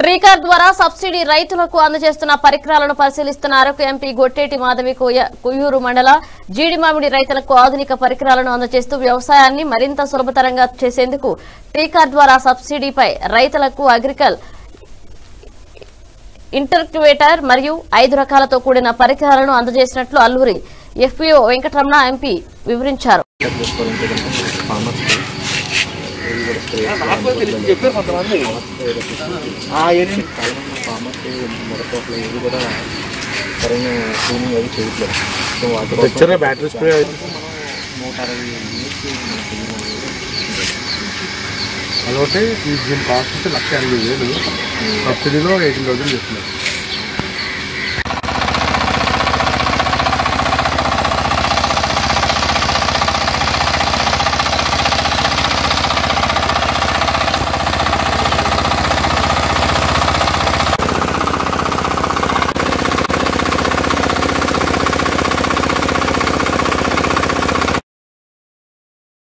ట్రీకార్ ద్వారా సబ్సిడీ రైతులకు అందజేస్తున్న పరికరాలను పరిశీలిస్తున్న అరకు ఎంపీ గొట్టేటి మాధవి కోయ- కొయ్యూరు మండల జీడి మామిడి రైతులకు ఆధునిక పరికరాలను అందజేస్తూ వ్యవసాయాన్ని మరింత సులభతరంగా చేసేందుకు ట్రీకార్ ద్వారా సబ్సిడీపై రైతులకు అగ్రికల్ ఇంటర్క్యువేటర్ మరియు ఐదు రకాలతో కూడిన పరికరాలను అందజేసినట్లు అల్లూరి ఎఫ్పిఓ వెంకటరమణ ఎంపీ వివరించారు చెప్పారు కొంతమంది ఆ ఏరియా మొదట్లో ఏది కూడా సరైన క్లీనింగ్ అది చేయట్లేదు సో వాటి తెచ్చారా బ్యాటరీ స్ప్రే నూట అరవై యూనిట్స్ అదొకటి ఈ దీని కాస్ట్ వచ్చి లక్ష ఎనభై వేలు సబ్సిడీలో ఎయిటీన్ థౌసండ్ చెప్తున్నారు